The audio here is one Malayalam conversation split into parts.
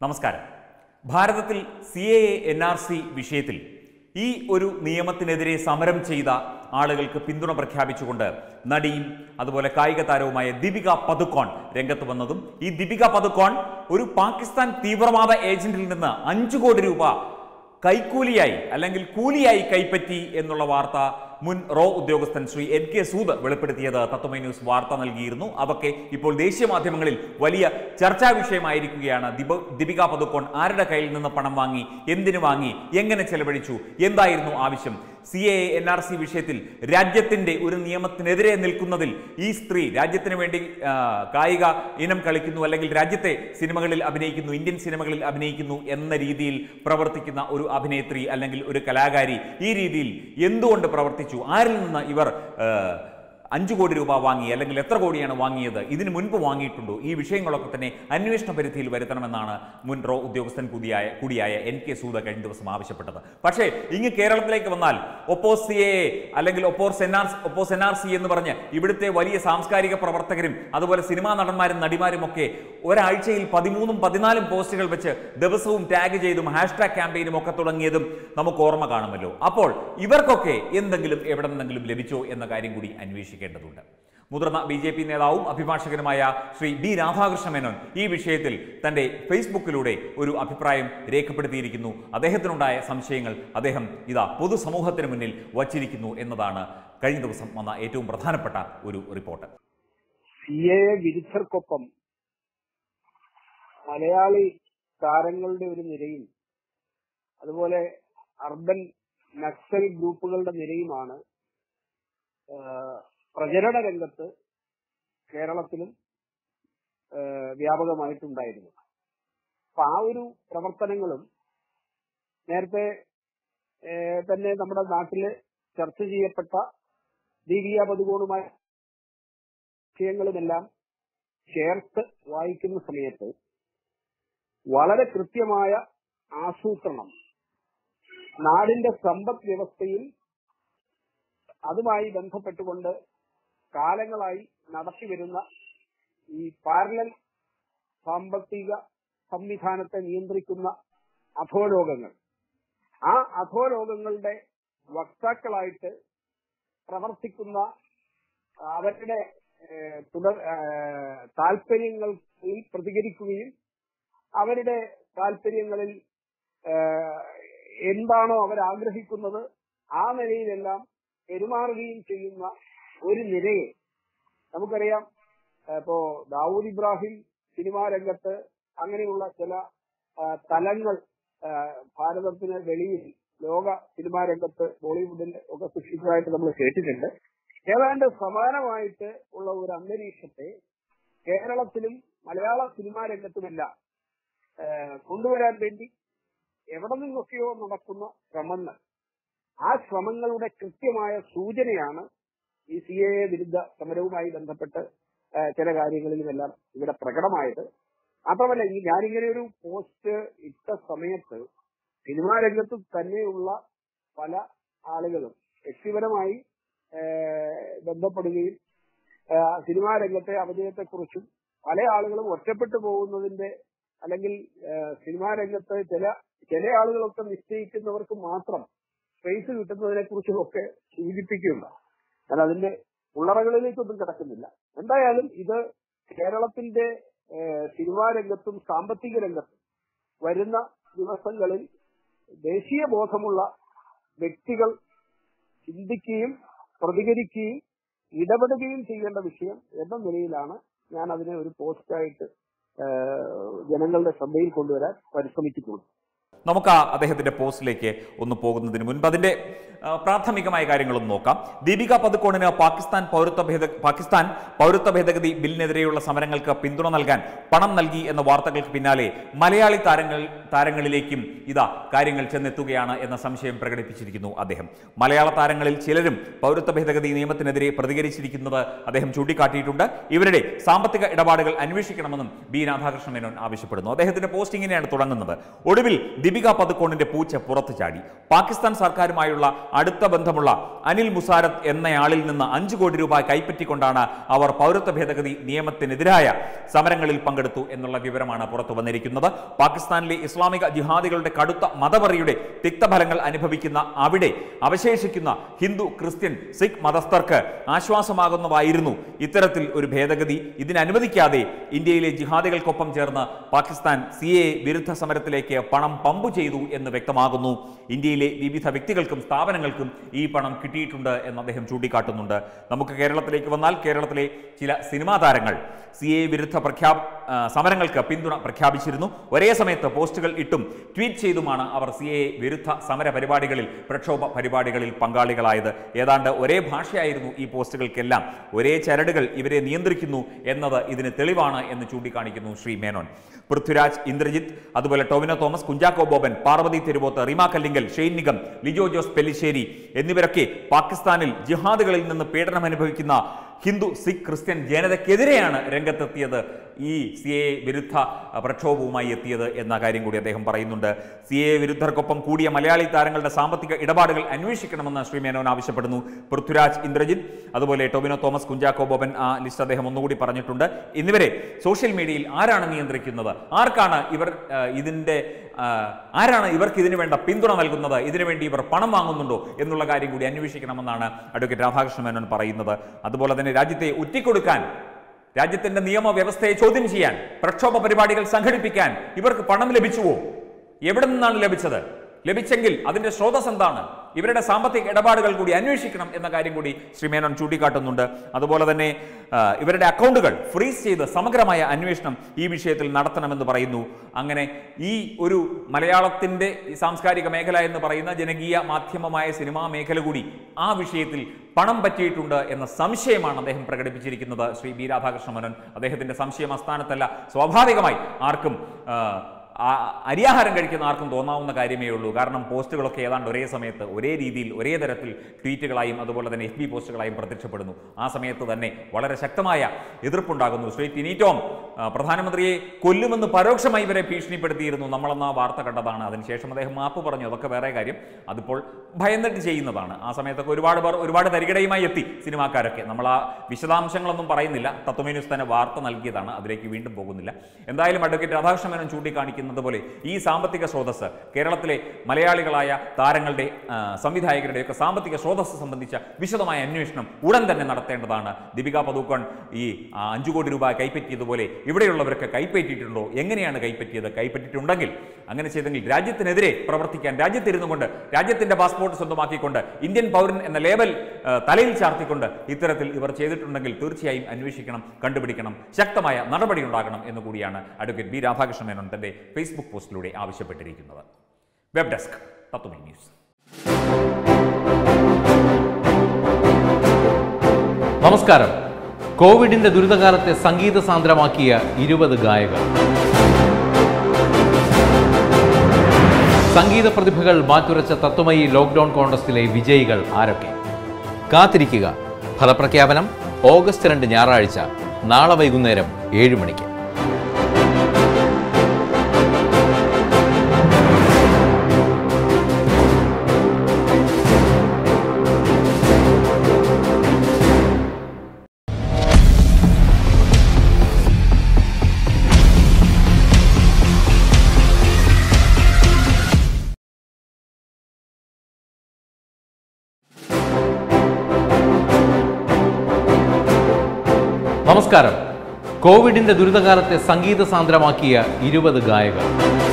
നമസ്കാരം ഭാരതത്തിൽ C A N R C വിഷയത്തിൽ ഈ ഒരു നിയമത്തിനെതിരെ സമരം ചെയ്ത ആളുകൾക്ക് പിന്തുണ പ്രഖ്യാപിച്ചുകൊണ്ട് നടിയും അതുപോലെ കായിക താരവുമായ ദീപിക പതുക്കോൺ രംഗത്ത് വന്നതും ഈ ദീപിക പതുക്കോൺ ഒരു പാകിസ്ഥാൻ തീവ്രവാദ ഏജന്റിൽ നിന്ന് അഞ്ചു കോടി രൂപ കൈക്കൂലിയായി അല്ലെങ്കിൽ കൂലിയായി കൈപ്പറ്റി എന്നുള്ള വാർത്ത മുൻ റോ ഉദ്യോഗസ്ഥൻ ശ്രീ എൻ കെ സൂദ് വെളിപ്പെടുത്തിയത് തത്വമൈ ന്യൂസ് വാർത്ത നൽകിയിരുന്നു അതൊക്കെ ഇപ്പോൾ ദേശീയ മാധ്യമങ്ങളിൽ വലിയ ചർച്ചാ വിഷയമായിരിക്കുകയാണ് ദിബ ദീപിക പതുക്കോൺ ആരുടെ കയ്യിൽ നിന്ന് പണം വാങ്ങി എന്തിനു വാങ്ങി എങ്ങനെ ചെലവഴിച്ചു എന്തായിരുന്നു ആവശ്യം C A N R C വിഷയത്തിൽ രാജ്യത്തിന്റെ ഒരു നിയമത്തിനെതിരെ നിൽക്കുന്നതിൽ ഈ സ്ത്രീ രാജ്യത്തിന് വേണ്ടി ആ, കായിക ഇനം കളിക്കുന്നു അല്ലെങ്കിൽ രാജ്യത്തെ സിനിമകളിൽ അഭിനയിക്കുന്നു ഇന്ത്യൻ സിനിമകളിൽ അഭിനയിക്കുന്നു എന്ന രീതിയിൽ പ്രവർത്തിക്കുന്ന ഒരു അഭിനേത്രി അല്ലെങ്കിൽ ഒരു കലാകാരി ഈ രീതിയിൽ എന്തുകൊണ്ട് പ്രവർത്തിച്ചു ആരിൽ നിന്ന് ഇവർ ആ, അഞ്ചു കോടി രൂപ വാങ്ങി അല്ലെങ്കിൽ എത്ര കോടിയാണ് വാങ്ങിയത് ഇതിന് മുൻപ് വാങ്ങിയിട്ടുണ്ടോ ഈ വിഷയങ്ങളൊക്കെ തന്നെ അന്വേഷണ പരിധിയിൽ വരുത്തണമെന്നാണ് മുൻ റോ ഉദ്യോഗസ്ഥൻ കൂടിയായ കൂടിയായ എൻ കെ സൂദ കഴിഞ്ഞ ദിവസം ആവശ്യപ്പെട്ടത് പക്ഷേ ഇങ്ങ് കേരളത്തിലേക്ക് വന്നാൽ ഒപ്പോസ് സി എ അല്ലെങ്കിൽ oppose N R oppose N R C എന്ന് പറഞ്ഞ് ഇവിടുത്തെ വലിയ സാംസ്കാരിക പ്രവർത്തകരും അതുപോലെ സിനിമാ നടന്മാരും നടിമാരും ഒക്കെ ഒരാഴ്ചയിൽ പതിമൂന്നും പതിനാലും പോസ്റ്റുകൾ വെച്ച് ദിവസവും ടാഗ് ചെയ്തും ഹാഷ്ടാഗ് ക്യാമ്പയിനും ഒക്കെ തുടങ്ങിയതും നമുക്ക് ഓർമ്മ കാണുമല്ലോ അപ്പോൾ ഇവർക്കൊക്കെ എന്തെങ്കിലും എവിടെ നിന്നെങ്കിലും ലഭിച്ചോ എന്ന കാര്യം കൂടി അന്വേഷിക്കേണ്ടതുണ്ട് മുതിർന്ന ബി ജെ പി നേതാവും അഭിഭാഷകനുമായ ശ്രീ ബി രാധാകൃഷ്ണ മേനോൻ ഈ വിഷയത്തിൽ തന്റെ ഫേസ്ബുക്കിലൂടെ ഒരു അഭിപ്രായം രേഖപ്പെടുത്തിയിരിക്കുന്നു അദ്ദേഹത്തിനുണ്ടായ സംശയങ്ങൾ അദ്ദേഹം ഇതാ പൊതുസമൂഹത്തിന് മുന്നിൽ വച്ചിരിക്കുന്നു എന്നതാണ് കഴിഞ്ഞ ദിവസം വന്ന ഏറ്റവും പ്രധാനപ്പെട്ട ഒരു റിപ്പോർട്ട് സി എ വിരുദ്ധർക്കൊപ്പം മലയാളി താരങ്ങളുടെ ഒരു നിരയും അതുപോലെ അർബൻ നക്സൽ ഗ്രൂപ്പുകളുടെ നിരയുമാണ് ആ, പ്രചരണ രംഗത്ത് കേരളത്തിലും ആ, വ്യാപകമായിട്ടുണ്ടായിരുന്നത് അപ്പൊ ആ ഒരു പ്രവർത്തനങ്ങളും നേരത്തെ ഏ, തന്നെ നമ്മുടെ നാട്ടില് ചർച്ച ചെയ്യപ്പെട്ട ദീപിക പതുകോണുമായി വിഷയങ്ങളുമെല്ലാം ചേർത്ത് വായിക്കുന്ന സമയത്ത് വളരെ കൃത്യമായ ആസൂത്രണം നാടിന്റെ സമ്പദ് വ്യവസ്ഥയിൽ അതുമായി ബന്ധപ്പെട്ടുകൊണ്ട് കാലങ്ങളായി നടത്തിവരുന്ന ഈ പാരലൽ സാമ്പത്തിക സംവിധാനത്തെ നിയന്ത്രിക്കുന്ന അധോലോകങ്ങൾ ആ അധോലോകങ്ങളുടെ വക്താക്കളായിട്ട് പ്രവർത്തിക്കുന്ന അവരുടെ ഏഹ്, തുടർ ഏഹ്, താല്പര്യങ്ങളിൽ പ്രതികരിക്കുകയും അവരുടെ താല്പര്യങ്ങളിൽ ഏഹ്, എന്താണോ അവർ ആഗ്രഹിക്കുന്നത് ആ നിലയിലെല്ലാം പെരുമാറുകയും ചെയ്യുന്ന ഒരു നിരയെ നമുക്കറിയാം ഏഹ്, ഇപ്പോ ദാവൂദ് ഇബ്രാഹിം സിനിമാ രംഗത്ത് അങ്ങനെയുള്ള ചില ആ, തലങ്ങൾ ആ, ഭാരതത്തിന് വെളിയിൽ ലോക സിനിമാ രംഗത്ത് ബോളിവുഡിൽ ഒക്കെ സൃഷ്ടിച്ചതായിട്ട് നമ്മൾ കേട്ടിട്ടുണ്ട് ഏതാണ്ട് സമാനമായിട്ട് ഉള്ള ഒരു അന്തരീക്ഷത്തെ കേരളത്തിലും മലയാള സിനിമാ രംഗത്തുമെല്ലാം ആ, കൊണ്ടുവരാൻ വേണ്ടി എവിടെ നിന്നൊക്കെയോ നടക്കുന്ന ശ്രമങ്ങൾ ആ ശ്രമങ്ങളുടെ കൃത്യമായ സൂചനയാണ് ഈ സി എ വിരുദ്ധ സമരവുമായി ബന്ധപ്പെട്ട് ആ, ചില കാര്യങ്ങളിലുമെല്ലാം ഇവിടെ പ്രകടമായത് മാത്രമല്ല ഈ ഞാനിങ്ങനെ ഒരു പോസ്റ്റ് ഇട്ട സമയത്ത് സിനിമാ രംഗത്ത് തന്നെയുള്ള പല ആളുകളും വ്യക്തിപരമായി ആ, ബന്ധപ്പെടുകയും ആ, സിനിമാ രംഗത്തെ അപജയത്തെക്കുറിച്ചും പല ആളുകളും ഒറ്റപ്പെട്ടു പോകുന്നതിന്റെ അല്ലെങ്കിൽ ആ, സിനിമാ രംഗത്ത് ചില ചില ആളുകളൊക്കെ നിശ്ചയിക്കുന്നവർക്ക് മാത്രം സ്പേസ് കിട്ടുന്നതിനെ കുറിച്ചുമൊക്കെ സൂചിപ്പിക്കുകയുണ്ട് ഞാൻ അതിന്റെ ഉള്ളറകളിലേക്കൊന്നും കിടക്കുന്നില്ല എന്തായാലും ഇത് കേരളത്തിന്റെ ഏഹ്, സിനിമാ രംഗത്തും സാമ്പത്തിക രംഗത്തും വരുന്ന ദിവസങ്ങളിൽ ദേശീയ ബോധമുള്ള വ്യക്തികൾ ചിന്തിക്കുകയും പ്രതികരിക്കുകയും ഇടപെടുകയും ചെയ്യേണ്ട വിഷയം എന്ന നിലയിലാണ് ഞാൻ അതിനെ ഒരു പോസ്റ്റായിട്ട് ഏഹ്, ജനങ്ങളുടെ ശ്രദ്ധയിൽ കൊണ്ടുവരാൻ പരിശ്രമിച്ചിട്ടുള്ളത് നമുക്ക് ആ അദ്ദേഹത്തിന്റെ പോസ്റ്റിലേക്ക് ഒന്ന് പോകുന്നതിന് മുൻപ് അതിന്റെ ആ, പ്രാഥമികമായ കാര്യങ്ങളൊന്ന് നോക്കാം ദീപിക പതുക്കോണിന് പാകിസ്ഥാൻ പൗരത്വ ഭേദ പാകിസ്ഥാൻ പൗരത്വ ഭേദഗതി ബില്ലിനെതിരെയുള്ള സമരങ്ങൾക്ക് പിന്തുണ നൽകാൻ പണം നൽകി എന്ന വാർത്തകൾക്ക് പിന്നാലെ മലയാളി താരങ്ങൾ താരങ്ങളിലേക്കും ഇതാ കാര്യങ്ങൾ ചെന്നെത്തുകയാണ് എന്ന സംശയം പ്രകടിപ്പിച്ചിരിക്കുന്നു അദ്ദേഹം മലയാള താരങ്ങളിൽ ചിലരും പൗരത്വ ഭേദഗതി നിയമത്തിനെതിരെ പ്രതികരിച്ചിരിക്കുന്നത് അദ്ദേഹം ചൂണ്ടിക്കാട്ടിയിട്ടുണ്ട് ഇവരുടെ സാമ്പത്തിക ഇടപാടുകൾ അന്വേഷിക്കണമെന്നും ബി രാധാകൃഷ്ണ മേനോൻ ആവശ്യപ്പെടുന്നു അദ്ദേഹത്തിന്റെ പോസ്റ്റ് ഇങ്ങനെയാണ് തുടങ്ങുന്നത് ഒടുവിൽ ദീപിക പതുക്കോണിന്റെ പൂച്ച പുറത്തു ചാടി പാകിസ്ഥാൻ സർക്കാരുമായുള്ള അടുത്ത ബന്ധമുള്ള അനിൽ മുസാരത്ത് എന്നയാളിൽ നിന്ന് അഞ്ചു കോടി രൂപ കൈപ്പറ്റിക്കൊണ്ടാണ് അവർ പൗരത്വ ഭേദഗതി നിയമത്തിനെതിരായ സമരങ്ങളിൽ പങ്കെടുത്തു എന്നുള്ള വിവരമാണ് പുറത്തു വന്നിരിക്കുന്നത് പാകിസ്ഥാനിലെ ഇസ്ലാമിക ജിഹാദികളുടെ കടുത്ത മതപറിയുടെ തിക്തഫലങ്ങൾ അനുഭവിക്കുന്ന അവിടെ അവശേഷിക്കുന്ന ഹിന്ദു ക്രിസ്ത്യൻ സിഖ് മതസ്ഥർക്ക് ആശ്വാസമാകുന്നതായിരുന്നു ഇത്തരത്തിൽ ഒരു ഭേദഗതി ഇതിനനുവദിക്കാതെ ഇന്ത്യയിലെ ജിഹാദികൾക്കൊപ്പം ചേർന്ന് പാകിസ്ഥാൻ സി എ വിരുദ്ധ സമരത്തിലേക്ക് പണം പമ്പു ചെയ്തു എന്ന് വ്യക്തമാകുന്നു ഇന്ത്യയിലെ വിവിധ വ്യക്തികൾക്കും സ്ഥാപനങ്ങൾക്കും ഈ പണം കിട്ടിയിട്ടുണ്ട് എന്ന് അദ്ദേഹം ചൂണ്ടിക്കാട്ടുന്നുണ്ട് നമുക്ക് കേരളത്തിലേക്ക് വന്നാൽ കേരളത്തിലെ ചില സിനിമാ താരങ്ങൾ സി എ വിരുദ്ധ പ്രഖ്യാപ ആ, സമരങ്ങൾക്ക് പിന്തുണ പ്രഖ്യാപിച്ചിരുന്നു ഒരേ സമയത്ത് പോസ്റ്റുകൾ ഇട്ടും ട്വീറ്റ് ചെയ്തുമാണ് അവർ സി എ വിരുദ്ധ സമര പരിപാടികളിൽ പ്രക്ഷോഭ പരിപാടികളിൽ പങ്കാളികളായത് ഏതാണ്ട് ഒരേ ഭാഷയായിരുന്നു ഈ പോസ്റ്റുകൾക്കെല്ലാം ഒരേ ചരടുകൾ ഇവരെ നിയന്ത്രിക്കുന്നു എന്നത് ഇതിന് തെളിവാണ് എന്ന് ചൂണ്ടിക്കാണിക്കുന്നു ശ്രീ മേനോൻ പൃഥ്വിരാജ് ഇന്ദ്രജിത്ത് അതുപോലെ ടോവിനോ തോമസ് കുഞ്ചാക്കോ ബോബൻ പാർവതി തെരുവോത്ത് റീമ കല്ലിങ്കൽ ഷെയ്ൻ നിഗം ലിജോ ജോസ് പെല്ലിശ്ശേരി എന്നിവരൊക്കെ പാകിസ്ഥാനിൽ ജിഹാദുകളിൽ നിന്ന് പീഡനം അനുഭവിക്കുന്ന ഹിന്ദു സിഖ് ക്രിസ്ത്യൻ ജനതയ്ക്കെതിരെയാണ് രംഗത്തെത്തിയത് ഈ സി എ വിരുദ്ധ അഹ്, പ്രക്ഷോഭവുമായി എത്തിയത് എന്ന കാര്യം കൂടി അദ്ദേഹം പറയുന്നുണ്ട് സി എ വിരുദ്ധർക്കൊപ്പം കൂടിയ മലയാളി താരങ്ങളുടെ സാമ്പത്തിക ഇടപാടുകൾ അന്വേഷിക്കണമെന്ന് ശ്രീ മേനോൻ ആവശ്യപ്പെടുന്നു പൃഥ്വിരാജ് ഇന്ദ്രജിത്ത് അതുപോലെ ടൊവിനോ തോമസ് കുഞ്ചാക്കോ ബോബൻ ആ ലിസ്റ്റ് അദ്ദേഹം ഒന്നുകൂടി പറഞ്ഞിട്ടുണ്ട് എന്നിവരെ സോഷ്യൽ മീഡിയയിൽ ആരാണ് നിയന്ത്രിക്കുന്നത് ആർക്കാണ് ഇവർ ആ, ഇതിന്റെ ആ, ആരാണ് ഇവർക്ക് ഇതിനു വേണ്ട പിന്തുണ നൽകുന്നത് ഇതിനു വേണ്ടി ഇവർ പണം വാങ്ങുന്നുണ്ടോ എന്നുള്ള കാര്യം കൂടി അന്വേഷിക്കണമെന്നാണ് അഡ്വക്കേറ്റ് രാധാകൃഷ്ണ മേനോൻ പറയുന്നത് അതുപോലെ തന്നെ രാജ്യത്തെ ഒറ്റിക്കൊടുക്കാൻ രാജ്യത്തിന്റെ നിയമവ്യവസ്ഥയെ ചോദ്യം ചെയ്യാൻ പ്രക്ഷോഭ പരിപാടികൾ സംഘടിപ്പിക്കാൻ ഇവർക്ക് പണം ലഭിച്ചുവോ എവിടെ നിന്നാണ് ലഭിച്ചത് ലഭിച്ചെങ്കിൽ അതിന്റെ സ്രോതസ് എന്താണ് ഇവരുടെ സാമ്പത്തിക ഇടപാടുകൾ കൂടി അന്വേഷിക്കണം എന്ന കാര്യം കൂടി ശ്രീ മേനോൻ ചൂണ്ടിക്കാട്ടുന്നുണ്ട് അതുപോലെ തന്നെ ആ, ഇവരുടെ അക്കൗണ്ടുകൾ ഫ്രീസ് ചെയ്ത് സമഗ്രമായ അന്വേഷണം ഈ വിഷയത്തിൽ നടത്തണമെന്ന് പറയുന്നു അങ്ങനെ ഈ ഒരു മലയാളത്തിന്റെ ഈ സാംസ്കാരിക മേഖല എന്ന് പറയുന്ന ജനകീയ മാധ്യമമായ സിനിമാ മേഖല കൂടി ആ വിഷയത്തിൽ പണം പറ്റിയിട്ടുണ്ട് എന്ന സംശയമാണ് അദ്ദേഹം പ്രകടിപ്പിച്ചിരിക്കുന്നത് ശ്രീ ബി രാധാകൃഷ്ണ മേനോൻ അദ്ദേഹത്തിന്റെ സംശയം അസ്ഥാനത്തല്ല സ്വാഭാവികമായി ആർക്കും ആ, ആ അരിയാഹാരം കഴിക്കുന്ന ആർക്കും തോന്നാവുന്ന കാര്യമേ ഉള്ളൂ കാരണം പോസ്റ്റുകളൊക്കെ ഏതാണ്ട് ഒരേ സമയത്ത് ഒരേ രീതിയിൽ ഒരേ തരത്തിൽ ട്വീറ്റുകളായും അതുപോലെ തന്നെ എഫ് ബി പോസ്റ്റുകളായും പ്രത്യക്ഷപ്പെടുന്നു ആ സമയത്ത് തന്നെ വളരെ ശക്തമായ എതിർപ്പുണ്ടാകുന്നു ശ്രീ ടിനീറ്റോം ആ, പ്രധാനമന്ത്രിയെ കൊല്ലുമെന്ന് പരോക്ഷമായി ഇവരെ ഭീഷണിപ്പെടുത്തിയിരുന്നു നമ്മളെന്ന് ആ വാർത്ത കണ്ടതാണ് അതിനുശേഷം അദ്ദേഹം മാപ്പ് പറഞ്ഞു അതൊക്കെ വേറെ കാര്യം അതിപ്പോൾ ഭയന്നിട്ട് ചെയ്യുന്നതാണ് ആ സമയത്തൊക്കെ ഒരുപാട് പേർ ഒരുപാട് തരികിടയുമായി എത്തി സിനിമാക്കാരൊക്കെ നമ്മൾ ആ വിശദാംശങ്ങളൊന്നും പറയുന്നില്ല തത്വമേ ന്യൂസ് തന്നെ വാർത്ത നൽകിയതാണ് അതിലേക്ക് വീണ്ടും പോകുന്നില്ല എന്തായാലും അഡ്വക്കേറ്റ് രാധാകൃഷ്ണ മേനോൻ ചൂണ്ടിക്കാണിക്കുന്നത് പോലെ ഈ സാമ്പത്തിക സ്രോതസ് കേരളത്തിലെ മലയാളികളായ താരങ്ങളുടെ ആ, സംവിധായകരുടെയൊക്കെ സാമ്പത്തിക സ്രോതസ് സംബന്ധിച്ച വിശദമായ അന്വേഷണം ഉടൻ തന്നെ നടത്തേണ്ടതാണ് ദീപിക പദുക്കോൺ ഈ ആ, അഞ്ചു കോടി രൂപ കൈപ്പറ്റിയതുപോലെ ഇവിടെയുള്ളവരൊക്കെ കൈപ്പറ്റിയിട്ടുണ്ടോ എങ്ങനെയാണ് കൈപ്പറ്റിയത് കൈപ്പറ്റിയിട്ടുണ്ടെങ്കിൽ അങ്ങനെ ചെയ്തെങ്കിൽ രാജ്യത്തിനെതിരെ പ്രവർത്തിക്കാൻ രാജ്യത്തിരുന്നു കൊണ്ട് രാജ്യത്തിന്റെ പാസ്പോർട്ട് സ്വന്തമാക്കിക്കൊണ്ട് ഇന്ത്യൻ പൗരൻ എന്ന ലേബൽ ആ, തലയിൽ ചാർത്തിക്കൊണ്ട് ഇത്തരത്തിൽ ഇവർ ചെയ്തിട്ടുണ്ടെങ്കിൽ തീർച്ചയായും അന്വേഷിക്കണം കണ്ടുപിടിക്കണം ശക്തമായ നടപടി ഉണ്ടാകണം എന്ന് കൂടിയാണ് അഡ്വക്കേറ്റ് ബി രാധാകൃഷ്ണ മേനോൻ തന്റെ ഫേസ്ബുക്ക് പോസ്റ്റിലൂടെ ആവശ്യപ്പെട്ടിരിക്കുന്നത് വെബ് ഡെസ്ക് തത്വമേ ന്യൂസ് നമസ്കാരം കോവിഡിന്റെ ദുരിതകാലത്തെ സംഗീത സാന്ദ്രമാക്കിയ ഇരുപത് ഗായകർ സംഗീത പ്രതിഭകൾ മാറ്റുരച്ച തത്വമയി ലോക്ക്ഡൌൺ കോൺടസ്റ്റിലെ വിജയികൾ ആരൊക്കെ കാത്തിരിക്കുക ഫലപ്രഖ്യാപനം ഓഗസ്റ്റ് രണ്ട് ഞായറാഴ്ച നാളെ വൈകുന്നേരം ഏഴ് മണിക്ക് നമസ്കാരം കോവിഡിന്റെ ദുരിതകാലത്തെ സംഗീത സാന്ദ്രമാക്കിയ ഇരുപത് ഗായകർ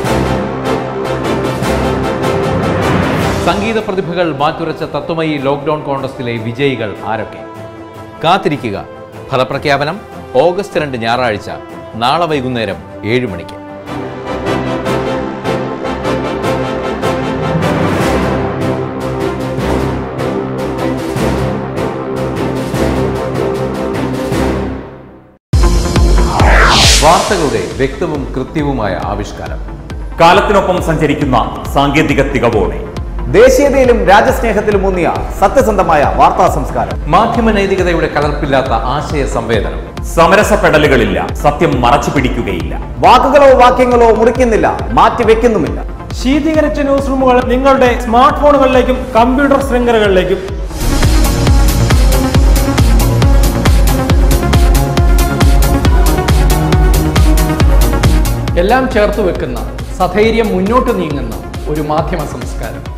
സംഗീത പ്രതിഭകൾ മാറ്റുരച്ച തത്വമയി ലോക്ക്ഡൌൺ കോൺടസ്റ്റിലെ വിജയികൾ ആരൊക്കെ കാത്തിരിക്കുക ഫലപ്രഖ്യാപനം ഓഗസ്റ്റ് രണ്ട് ഞായറാഴ്ച നാളെ വൈകുന്നേരം ഏഴ് മണിക്ക് വാർത്തകളുടെ വ്യക്തവും കൃത്യവുമായ ആവിഷ്കാരം കാലത്തിനൊപ്പം സഞ്ചരിക്കുന്ന സാങ്കേതിക തികവോടെ ദേശീയതയിലും രാജ്യസ്നേഹത്തിലും ഊന്നിയ സത്യസന്ധമായ വാർത്താ സംസ്കാരം മാധ്യമ നൈതികതയുടെ കലർപ്പില്ലാത്ത ആശയ സംവേദനം സമരസപ്പെടലുകളില്ല സത്യം മറച്ചു പിടിക്കുകയില്ല വാക്കുകളോ വാക്യങ്ങളോ മുറിക്കുന്നില്ല മാറ്റിവെക്കുന്നുമില്ല ശീതീകരിച്ച ന്യൂസ് റൂമുകൾ നിങ്ങളുടെ സ്മാർട്ട് ഫോണുകളിലേക്കും കമ്പ്യൂട്ടർ ശൃംഖലകളിലേക്കും എല്ലാം ചേർത്ത് വെക്കുന്ന സധൈര്യം മുന്നോട്ട് നീങ്ങുന്ന ഒരു മാധ്യമ സംസ്കാരം